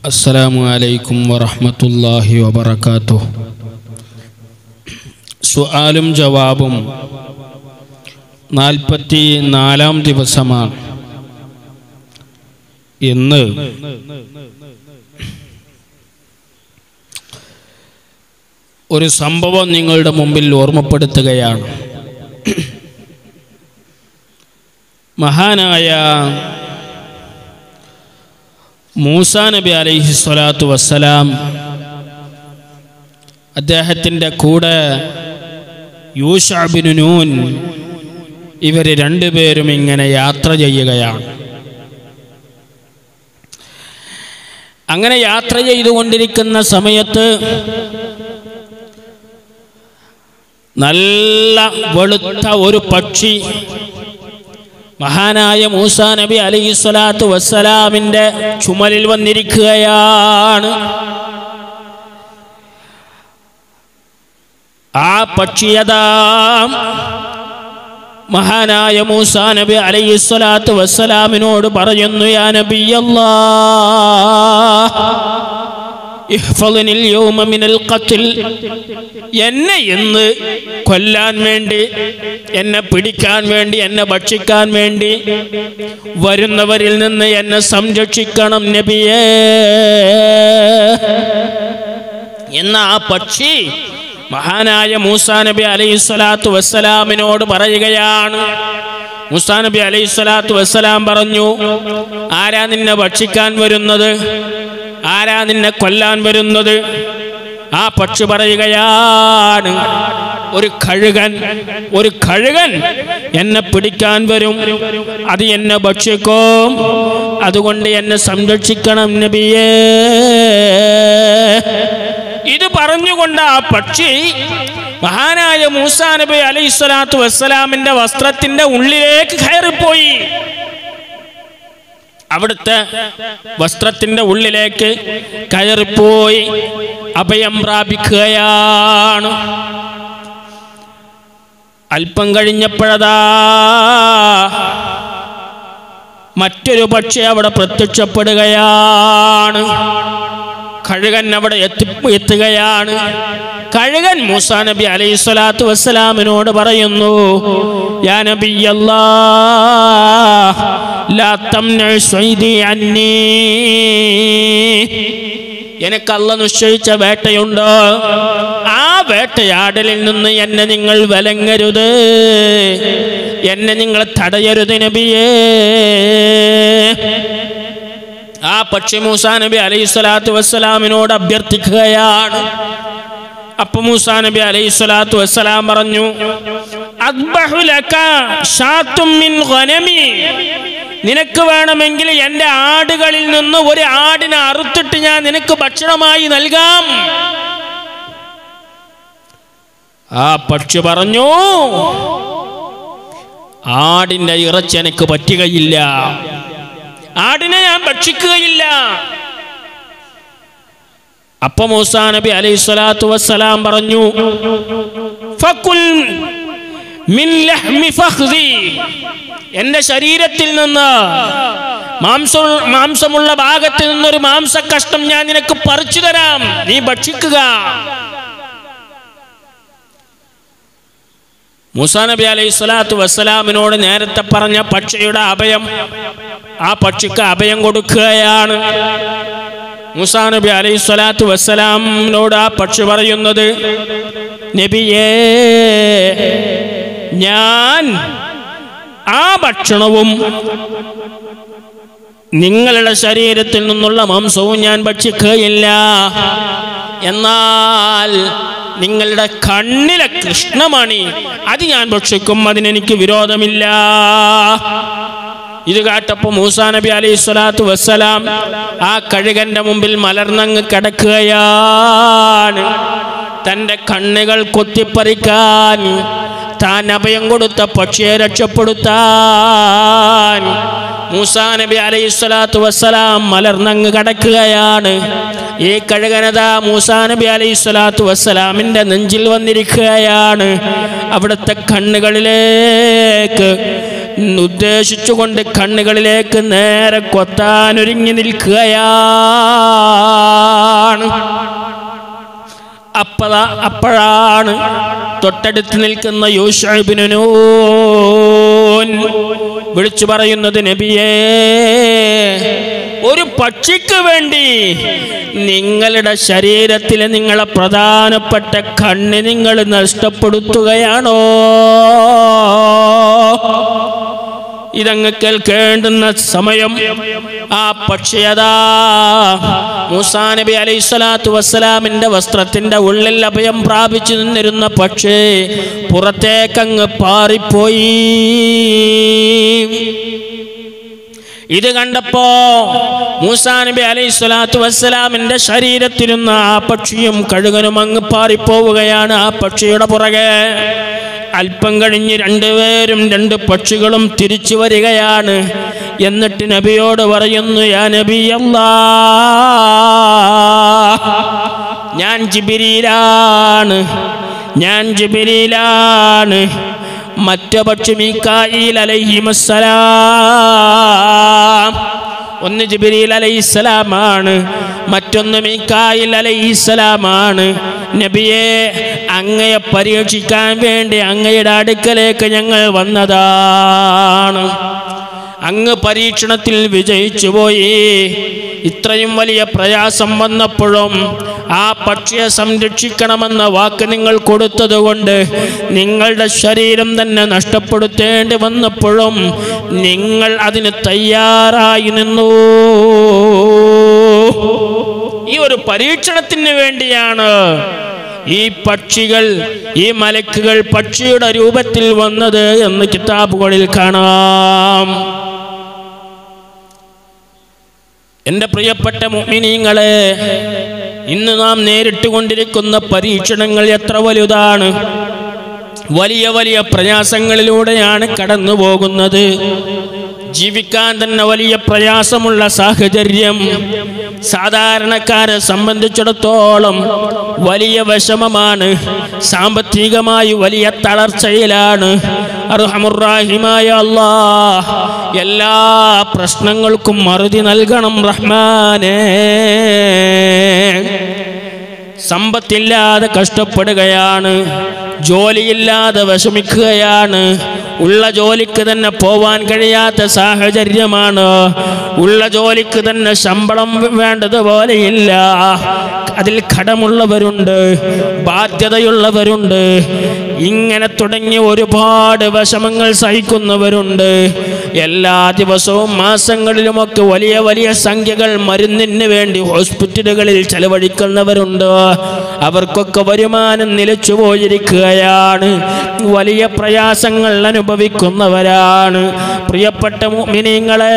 السلام عليكم ورحمة الله وبركاته സുആലും ജവാബും നാൽപ്പത്തി നാലാം ദിവസമാണ് ഇന്ന് ഒരു സംഭവം നിങ്ങളുടെ മുമ്പിൽ ഓർമ്മപ്പെടുത്തുകയാണ് മഹാനായ മൂസാ നബി അലൈഹി സ്വലാത്തു വസ്സലാം അദ്ദേഹത്തിൻ്റെ കൂടെ യൂഷാബിനു നൂൻ ഇവർ രണ്ടുപേരും ഇങ്ങനെ യാത്ര ചെയ്യുകയാണ് അങ്ങനെ യാത്ര ചെയ്തുകൊണ്ടിരിക്കുന്ന സമയത്ത് നല്ല വെളുത്ത ഒരു പക്ഷി മഹാനായ മൂസാ നബി അലൈഹി സ്വലാത്തു വസ്സലാമിൻ്റെ ചുമലിൽ വന്നിരിക്കുകയാണ് ആ പക്ഷിയതാ മഹാനായ മൂസാ നബി അലൈഹി സ്വലാത്തു വസ്സലാമിനോട് പറയുന്നു യാ നബി എന്നെ ഇന്ന് കൊല്ലാൻ വേണ്ടി എന്നെ പിടിക്കാൻ വേണ്ടി എന്നെ ഭക്ഷിക്കാൻ വേണ്ടി വരുന്നവരിൽ നിന്ന് എന്നെ സംരക്ഷിക്കണം നബിയേ എന്ന ആ പക്ഷി മഹാനായ മൂസാ നബി അലൈഹി സ്വലാത്തു വസ്സലാമിനോട് പറയുകയാണ് മൂസാ നബി അലൈഹി സ്വലാത്തു വസ്സലാം പറഞ്ഞു ആരാ നിന്നെ ഭക്ഷിക്കാൻ വരുന്നത് ആരാ നിന്നെ കൊല്ലാൻ വരുന്നത് ആ പക്ഷി പറയുകയാണ് ഒരു കഴുകൻ ഒരു കഴുകൻ എന്നെ പിടിക്കാൻ വരും അത് എന്നെ ഭക്ഷിക്കും അതുകൊണ്ട് എന്നെ സംരക്ഷിക്കണം നബിയേ ഇത് പറഞ്ഞുകൊണ്ട് ആ പക്ഷി മഹാനായ മൂസാ നബി അലൈഹി സ്വലാത്തു വസ്സലാമിന്റെ വസ്ത്രത്തിന്റെ ഉള്ളിലേക്ക് കയറിപ്പോയി അവിടുത്തെ വസ്ത്രത്തിന്റെ ഉള്ളിലേക്ക് കയറിപ്പോയി അഭയം പ്രാപിക്കുകയാണ് അല്പം കഴിഞ്ഞപ്പോഴതാ മറ്റൊരു പക്ഷി അവിടെ പ്രത്യക്ഷപ്പെടുകയാണ് കഴുകൻ അവിടെ എത്തി എത്തുകയാണ് കഴുകൻ മൂസാ നബി അലൈഹി സ്വലാത്തു വസ്സലാമിനോട് പറയുന്നു യാ നബി എനിക്ക് അല്ല നിശ്ചയിച്ച വേട്ടയുണ്ട് ആ വേട്ടയാടലിൽ നിന്ന് എന്നെ നിങ്ങൾ വിലങ്ങരുത് എന്നെ നിങ്ങൾ തടയരുത് നബിയേ ആ പക്ഷി മൂസാ നബി അലൈഹി സ്വലാത്തു വസ്സലാമിനോട് അഭ്യർത്ഥിക്കുകയാണ് അപ്പൊ മൂസാ നബി അലൈഹി സ്വലാത്തു വസ്സലാം പറഞ്ഞു നിനക്ക് വേണമെങ്കിൽ എൻ്റെ ആടുകളിൽ നിന്ന് ഒരു ആടിനെ അറുത്തിട്ട് ഞാൻ നിനക്ക് ഭക്ഷണമായി നൽകാം ആ പക്ഷി പറഞ്ഞു ആടിൻ്റെ ഇറച്ചി എനിക്ക് പറ്റുകയില്ല ആടിനെ ഞാൻ ഭക്ഷിക്കുകയില്ല അപ്പൊ മൂസാ നബി അലൈഹി സ്വലാത്തു വസ്സലാം പറഞ്ഞു ഫക്കുൽ മിൻ ലഹ്മി ഫഖ്ദി എന്റെ ശരീരത്തിൽ നിന്ന് മാംസ മാംസമുള്ള ഭാഗത്തിൽ നിന്നൊരു മാംസക്കഷ്ണം ഞാൻ നിനക്ക് പറിച്ചു തരാം നീ ഭക്ഷിക്കുക മൂസാ നബി അലൈഹി സ്വലാത്തു വസ്സലാമിനോട് നേരത്തെ പറഞ്ഞ പക്ഷിയുടെ അഭയം ആ പക്ഷിക്ക് അഭയം കൊടുക്കുകയാണ് മൂസാ നബി അലൈഹി സ്വലാത്തു വസ്സലാമിനോട് ആ പക്ഷി പറയുന്നത് നബിയേ ഞാൻ ആ ഭക്ഷണവും നിങ്ങളുടെ ശരീരത്തിൽ നിന്നുള്ള മാംസവും ഞാൻ ഭക്ഷിക്കുകയില്ല എന്നാൽ നിങ്ങളുടെ കണ്ണിലെ കൃഷ്ണമണി അത് ഞാൻ ഭക്ഷിക്കും അതിനെനിക്ക് വിരോധമില്ല ഇത് കേട്ടപ്പോ മൂസാ നബി അലൈഹി സ്വലാത്തു വസ്സലാം ആ കഴുകന്റെ മുമ്പിൽ മലർന്നങ്ങ് കിടക്കുകയാണ് തൻ്റെ കണ്ണുകൾ കൊത്തിപ്പറിക്കാൻ താൻ അഭയം കൊടുത്ത പക്ഷിയെ രക്ഷപ്പെടുത്താൻ മൂസാ നബി അലൈഹി സ്വലാത്തു വസ്സലാം മലർന്നങ്ങ് കടക്കുകയാണ് ഈ കഴുകനത മൂസാ നബി അലൈഹി സ്വലാത്തു വസ്സലാമിൻ്റെ നെഞ്ചിൽ വന്നിരിക്കുകയാണ് അവിടുത്തെ കണ്ണുകളിലേക്ക് ഉദ്ദേശിച്ചുകൊണ്ട് കണ്ണുകളിലേക്ക് നേരെ കൊത്താനൊരുങ്ങി നിൽക്കുകയാണ് അപ്പതാ അപ്പോഴാണ് തൊട്ടടുത്ത് നിൽക്കുന്ന യൂഷബിനു വിളിച്ചു പറയുന്നത് നബിയേ ഒരു പക്ഷിക്ക് വേണ്ടി നിങ്ങളുടെ ശരീരത്തിലെ നിങ്ങളെ പ്രധാനപ്പെട്ട കണ്ണ് നിങ്ങൾ നഷ്ടപ്പെടുത്തുകയാണോ ഇതങ്ങ് കേൾക്കേണ്ടുന്ന സമയം ആ പക്ഷിയതാ മൂസാ നബി അലൈഹി സ്വലാത്തു വസ്സലാമിന്റെ വസ്ത്രത്തിന്റെ ഉള്ളിൽ അഭയം പ്രാപിച്ചു നിന്നിരുന്ന പക്ഷേ പുറത്തേക്കങ്ങ് പാറിപ്പോയി ഇത് കണ്ടപ്പോ മൂസാ നബി അലൈഹി സ്വലാത്തു വസ്സലാമിന്റെ ശരീരത്തിരുന്ന ആ പക്ഷിയും കഴുകനും അങ്ങ് പാറിപ്പോവുകയാണ് ആ പക്ഷിയുടെ പുറകെ അല്പം കഴിഞ്ഞ് രണ്ടുപേരും രണ്ട് പക്ഷികളും തിരിച്ചു വരികയാണ് എന്നിട്ട് നബിയോട് പറയുന്നു യാ നബി ഞാൻ ജിബിരിയിലാണ് ഞാൻ ജിബിരിയിലാണ് മറ്റു പക്ഷി മീക്കായിൽ അലൈഹിമസ്സലാം ഒന്ന് ജിബിരിൽ അലൈഹിസ്സലാമാണ് മറ്റൊന്ന് മീക്കായിൽ അലൈഹിസ്സലാമാണ് നബിയെ അങ്ങയെ പരീക്ഷിക്കാൻ വേണ്ടി അങ്ങയുടെ അടുക്കലേക്ക് ഞങ്ങൾ വന്നതാണ് അങ്ങ് പരീക്ഷണത്തിൽ വിജയിച്ചു പോയി ഇത്രയും വലിയ പ്രയാസം വന്നപ്പോഴും ആ പക്ഷിയെ സംരക്ഷിക്കണമെന്ന വാക്ക് നിങ്ങൾ കൊടുത്തതുകൊണ്ട് നിങ്ങളുടെ ശരീരം തന്നെ നഷ്ടപ്പെടുത്തേണ്ടി വന്നപ്പോഴും നിങ്ങൾ അതിന് തയ്യാറായി നിന്നു ഈ ഒരു പരീക്ഷണത്തിന് വേണ്ടിയാണ് ഈ പക്ഷികൾ ഈ മലക്കുകൾ പക്ഷിയുടെ രൂപത്തിൽ വന്നത് എന്ന് കിതാബുകളിൽ കാണാം എൻ്റെ പ്രിയപ്പെട്ട മുഅ്മിനീങ്ങളെ ഇന്ന് നാം നേരിട്ട് കൊണ്ടിരിക്കുന്ന പരീക്ഷണങ്ങൾ എത്ര വലുതാണ് വലിയ വലിയ പ്രയാസങ്ങളിലൂടെയാണ് കടന്നു പോകുന്നത് ജീവിക്കാൻ തന്നെ വലിയ പ്രയാസമുള്ള സാഹചര്യം സാധാരണക്കാരെ സംബന്ധിച്ചിടത്തോളം വലിയ വിഷമമാണ് സാമ്പത്തികമായി വലിയ തളർച്ചയിലാണ് അർഹമുറാഹിമായ അല്ലാ എല്ലാ പ്രശ്നങ്ങൾക്കും മറുതി നൽകണം റഹ്മാനേ സമ്പത്തില്ലാതെ കഷ്ടപ്പെടുകയാണ് ജോലിയില്ലാതെ വിഷമിക്കുകയാണ് ഉള്ള ജോലിക്ക് തന്നെ പോവാൻ കഴിയാത്ത സാഹചര്യമാണ് ഉള്ള ജോലിക്ക് തന്നെ ശമ്പളം വേണ്ടതുപോലെയില്ല അതിൽ കടമുള്ളവരുണ്ട് ബാധ്യതയുള്ളവരുണ്ട് ഇങ്ങനെ തുടങ്ങി ഒരുപാട് വിഷമങ്ങൾ സഹിക്കുന്നവരുണ്ട് എല്ലാ ദിവസവും മാസങ്ങളിലുമൊക്കെ വലിയ വലിയ സംഖ്യകൾ മരുന്നിന് വേണ്ടി ഹോസ്പിറ്റലുകളിൽ ചെലവഴിക്കുന്നവരുണ്ട് അവർക്കൊക്കെ വരുമാനം നിലച്ചു പോയിരിക്കുകയാണ് വലിയ പ്രയാസങ്ങൾ അനുഭവിക്കുന്നവരാണ് പ്രിയപ്പെട്ട മുഅ്മിനീങ്ങളെ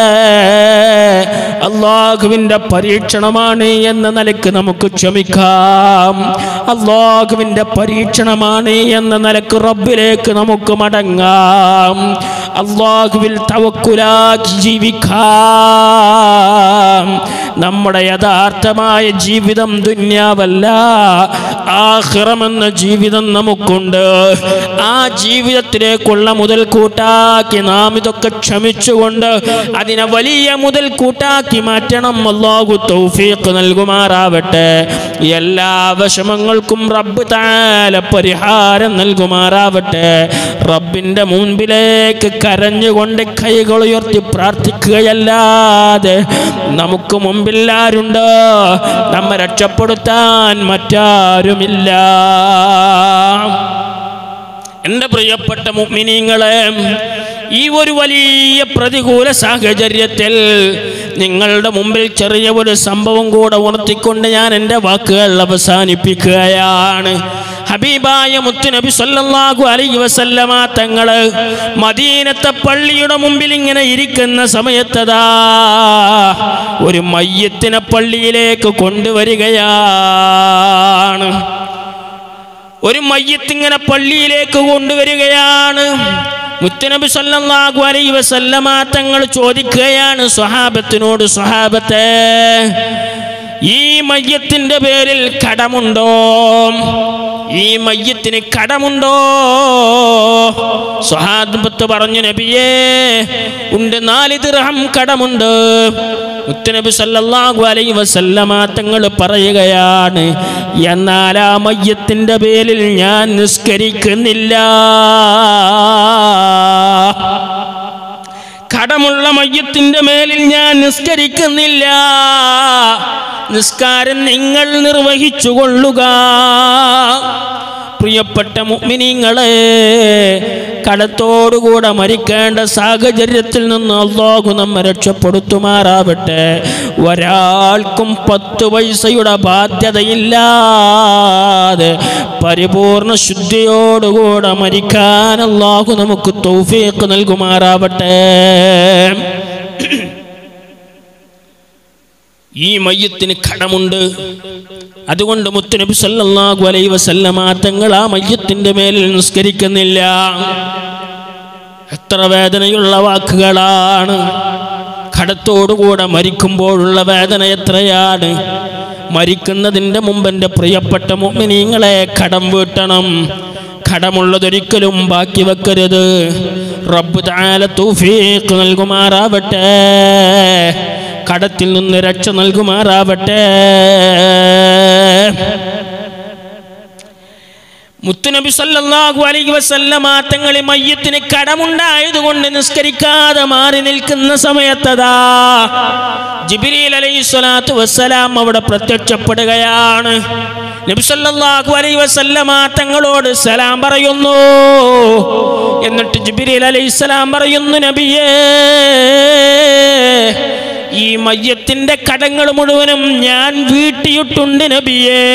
അള്ളാഹുവിൻ്റെ പരീക്ഷണമാണ് എന്ന നിലക്ക് നമുക്ക് ക്ഷമിക്കാം അള്ളാഹുവിൻ്റെ പരീക്ഷണമാണ് എന്ന നിലക്ക് റബ്ബിലേക്ക് നമുക്ക് മടങ്ങാം അള്ളാഹുവിൽ തവക്കുലാക്കി ജീവിക്കാം നമ്മുടെ യഥാർത്ഥമായ ജീവിതം ദുന്യാവല്ല ആഹ്റമെന്ന ജീവിതം നമുക്കുണ്ട് ആ ജീവിതത്തിലേക്കുള്ള മുതൽക്കൂട്ടാക്കി നാം ഇതൊക്കെ ക്ഷമിച്ചുകൊണ്ട് അതിനെ വലിയ മുതൽക്കൂട്ടാക്കി മാറ്റണം അള്ളാഹു തൗഫീഖ് നൽകുമാറാവട്ടെ എല്ലാ വിഷമങ്ങൾക്കും റബ്ബ് താല പരിഹാരം നൽകുമാറാവട്ടെ റബ്ബിൻ്റെ മുൻപിലേക്ക് കരഞ്ഞുകൊണ്ട് കൈകൾ ഉയർത്തി പ്രാർത്ഥിക്കുകയല്ലാതെ നമുക്ക് മുമ്പിൽ ആരുണ്ട് നമ്മെ രക്ഷപ്പെടുത്താൻ മറ്റാരുമില്ല എൻ്റെ പ്രിയപ്പെട്ട മുഅ്മിനീങ്ങളെ ഈ ഒരു വലിയ പ്രതികൂല സാഹചര്യത്തിൽ നിങ്ങളുടെ മുമ്പിൽ ചെറിയ ഒരു സംഭവം കൂടെ ഉണർത്തിക്കൊണ്ട് ഞാൻ എൻ്റെ വാക്കുകൾ അവസാനിപ്പിക്കുകയാണ് ഹബീബായ മുത്തുനബി സല്ലല്ലാഹു അലൈഹി വസല്ലമ തങ്ങള് മദീനത്തെ പള്ളിയുടെ മുമ്പിൽ ഇങ്ങനെ ഇരിക്കുന്ന സമയത്തതാ ഒരു മയ്യത്തിനെ പള്ളിയിലേക്ക് കൊണ്ടുവരികയാണ് ഒരു മയ്യത്തിങ്ങനെ പള്ളിയിലേക്ക് കൊണ്ടുവരികയാണ് മുത്തനബി സല്ലല്ലാഹു അലൈഹി വസല്ലമ തങ്ങൾ ചോദിക്കുകയാണ് സ്വഹാബത്തിനോട് സ്വഹാബത്തെ ഈ മയ്യത്തിന്റെ പേരിൽ കടമുണ്ടോ ഈ മയ്യത്തിന് കടമുണ്ടോ സ്വഹാബത്ത് പറഞ്ഞു നബിയേ ഉണ്ട് നാല് ദിർഹം കടമുണ്ട് മുത്തനബി സല്ലല്ലാഹു അലൈഹി വസല്ലമ തങ്ങൾ പറയുകയാണ് എന്നാൽ ആ മയ്യത്തിന്റെ പേരിൽ ഞാൻ നിസ്കരിക്കുന്നില്ല കടമുള്ള മയ്യത്തിന്റെ മേലിൽ ഞാൻ നിസ്കരിക്കുന്നില്ല നിസ്കാരം നിങ്ങൾ നിർവഹിച്ചു കൊള്ളുക പ്രിയപ്പെട്ട മുഅ്മിനീങ്ങളെ കടത്തോടുകൂടെ മരിക്കേണ്ട സാഹചര്യത്തിൽ നിന്ന് അള്ളാഹു നമ്മെ രക്ഷപ്പെടുത്തുമാറാവട്ടെ ഒരാൾക്കും പത്ത് പൈസയുടെ ബാധ്യതയില്ലാതെ പരിപൂർണ ശുദ്ധിയോടുകൂടെ മരിക്കാൻ അള്ളാഹു നമുക്ക് തൗഫീഖ് നൽകുമാറാവട്ടെ ഈ മയ്യത്തിന് കടമുണ്ട് അതുകൊണ്ട് മുത്തുനബി സല്ലല്ലാഹു അലൈഹി വസല്ലമ തങ്ങൾ ആ മയ്യത്തിന്റെ മേലിൽ നിസ്കരിക്കുന്നില്ല എത്ര വേദനയുള്ള വാക്കുകളാണ് കടത്തോടുകൂടെ മരിക്കുമ്പോഴുള്ള വേദന എത്രയാണ് മരിക്കുന്നതിൻ്റെ മുമ്പ് എൻ്റെ പ്രിയപ്പെട്ട മുഅ്മിനീങ്ങളെ കടം വീട്ടണം കടമുള്ളതൊരിക്കലും ബാക്കി വെക്കരുത് റബ്ബ് താല തൗഫീഖ് നൽകുമാറാവട്ടെ കടത്തിൽ നിന്ന് രക്ഷ നൽകുമാറാവട്ടെ മുത്തുനബി സല്ലല്ലാഹു അലൈഹി വസല്ലമ തങ്ങൾ മയ്യത്തിന് കടമുണ്ടായതുകൊണ്ട് നിസ്കരിക്കാതെ മാറി നിൽക്കുന്ന സമയത്തതാ ജിബ്രീൽ അലൈഹി സ്വലാത്തു വസ്സലാം അവിടെ പ്രത്യക്ഷപ്പെടുകയാണ് നബി സല്ലല്ലാഹു അലൈഹി വസല്ലമ തങ്ങളോട് സലാം പറയുന്നു എന്നിട്ട് ജിബ്രീൽ അലൈഹി സ്വലാം പറയുന്നു നബിയേ ഈ മയ്യത്തിന്റെ കടങ്ങൾ മുഴുവനും ഞാൻ വീട്ടിയിട്ടുണ്ട് നബിയേ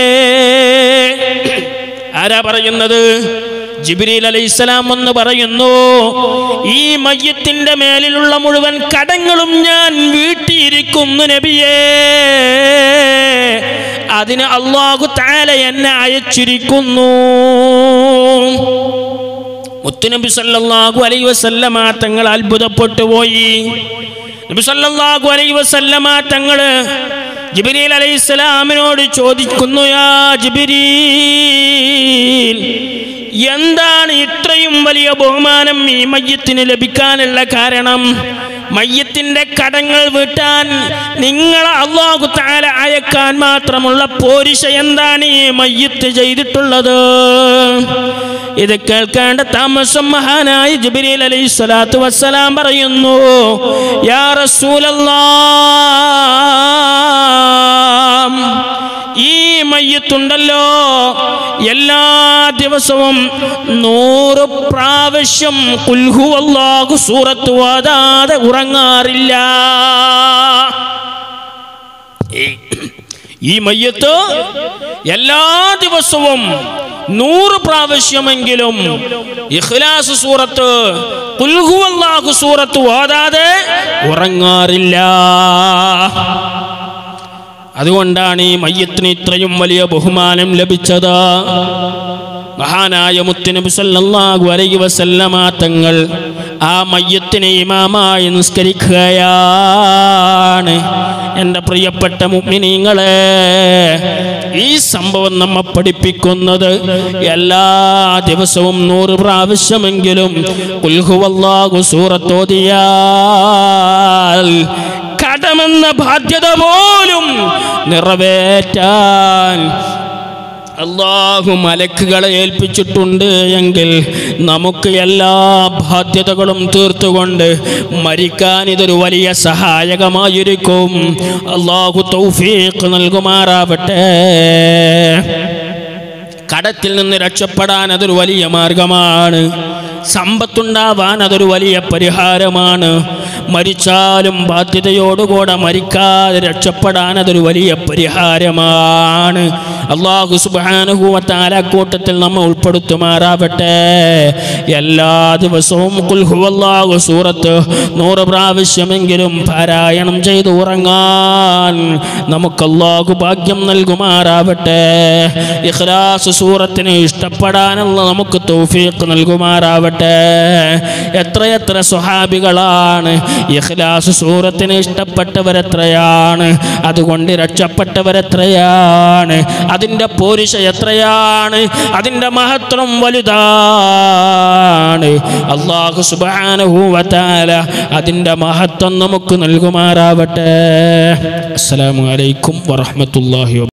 ആരാ പറയുന്നത് ജിബ്രീൽ അലൈഹിസ്സലാം എന്ന് പറയുന്നു ഈ മയ്യത്തിന്റെ മേലിലുള്ള മുഴുവൻ കടങ്ങളും ഞാൻ വീട്ടിയിരിക്കുന്നു നബിയേ അതിന് അള്ളാഹു താല എന്നെ അയച്ചിരിക്കുന്നു മുത്തുനബി സല്ലല്ലാഹു അലൈഹി വസല്ലമ തങ്ങൾ അത്ഭുതപ്പെട്ടു പോയി നബി സല്ലല്ലാഹു അലൈഹി വസല്ലമ തങ്ങള് ജിബ്രീൽ അലൈഹിസ്സലാമിനോട് ചോദിക്കുന്നു യാ ജിബ്രീൽ എന്താണ് ഇത്രയും വലിയ ബഹുമാനം ഈ മയ്യത്തിന് ലഭിക്കാനുള്ള കാരണം മയ്യത്തിന്റെ കടങ്ങൾ വീട്ടാൻ നിങ്ങൾ അള്ളാഹു താല അയക്കാൻ മാത്രമുള്ള പോരിശ എന്താണ് ഈ മയ്യത്ത് ചെയ്തിട്ടുള്ളത് ഇത് കേൾക്കേണ്ട താമസം മഹാനായ ജിബ്രീൽ അലൈഹി സ്വലാത്തു വസ്സലാം പറയുന്നു യാ റസൂലല്ലാ ഈ മയ്യത്തുണ്ടല്ലോ എല്ലാ ദിവസവും നൂറ് പ്രാവശ്യം കുൽഹു അല്ലാഹു സൂറത്ത് വാതാതെ ഉറങ്ങാറില്ല ഈ- ഈ മയ്യത്ത് എല്ലാ ദിവസവും നൂറ് പ്രാവശ്യമെങ്കിലും ഇഖ്ലാസ് സൂറത്ത് കുൽഹു അല്ലാഹു സൂറത്ത് ഓതാതെ ഉറങ്ങാറില്ല അതുകൊണ്ടാണ് ഈ മയ്യത്തിന് ഇത്രയും വലിയ ബഹുമാനം ലഭിച്ചത് മഹാനായ മുത്തുനബി സല്ലല്ലാഹു അലൈഹി വസല്ലമ തങ്ങൾ ആ മയ്യത്തിനെ ഇമാമായി നിസ്കരിക്കുകയാണ് എൻ്റെ പ്രിയപ്പെട്ട മുഅ്മിനീങ്ങളെ ഈ സംഭവം നമ്മെ പഠിപ്പിക്കുന്നത് എല്ലാ ദിവസവും നൂറ് പ്രാവശ്യമെങ്കിലും കുൽഹുവല്ലാഹു സൂറത്തോതിയാൽ കടമെന്ന ബാധ്യത പോലും നിറവേറ്റാൻ അള്ളാഹു മലക്കുകളെ ഏൽപ്പിച്ചിട്ടുണ്ട് എങ്കിൽ നമുക്ക് എല്ലാ ബാധ്യതകളും തീർത്തുകൊണ്ട് മരിക്കാൻ ഇതൊരു വലിയ സഹായകമായിരിക്കും അള്ളാഹു തൗഫീഖ് നൽകുമാറാവട്ടെ കടത്തിൽ നിന്ന് രക്ഷപ്പെടാൻ അതൊരു വലിയ മാർഗമാണ് സമ്പത്തുണ്ടാവാൻ അതൊരു വലിയ പരിഹാരമാണ് മരിച്ചാലും ബാധ്യതയോടുകൂടെ മരിക്കാതെ രക്ഷപ്പെടാൻ അതൊരു വലിയ പരിഹാരമാണ് അള്ളാഹു സുബാനുഭൂവത്താല കൂട്ടത്തിൽ നമ്മ ഉൾപ്പെടുത്തുമാറാവട്ടെ എല്ലാ ദിവസവും കുൽ ഹുവല്ലാഹു സൂറത്ത് നൂറ് പ്രാവശ്യമെങ്കിലും പാരായണം ചെയ്ത് ഉറങ്ങാൻ നമുക്ക് അള്ളാഹു ഭാഗ്യം നൽകുമാറാവട്ടെ ഇഖ്ലാസ് സൂറത്തിന് ഇഷ്ടപ്പെടാനുള്ള നമുക്ക് തൗഫീഖ് നൽകുമാറാവട്ടെ എത്രയെത്ര സ്വഹാബികളാണ് ഇഖ്ലാസ് സൂറത്തിന് ഇഷ്ടപ്പെട്ടവരെത്രയാണ് അതുകൊണ്ട് രക്ഷപ്പെട്ടവരെത്രയാണ് അതിൻ്റെ പോരിശ എത്രയാണ് അതിൻ്റെ മഹത്വം വലുതാണ് അള്ളാഹു സുബാനുഭൂവത്താല അതിൻ്റെ മഹത്വം നമുക്ക് നൽകുമാറാവട്ടെ അസ്സലാമു അലൈക്കും വറഹ്മത്തുള്ളാഹി വ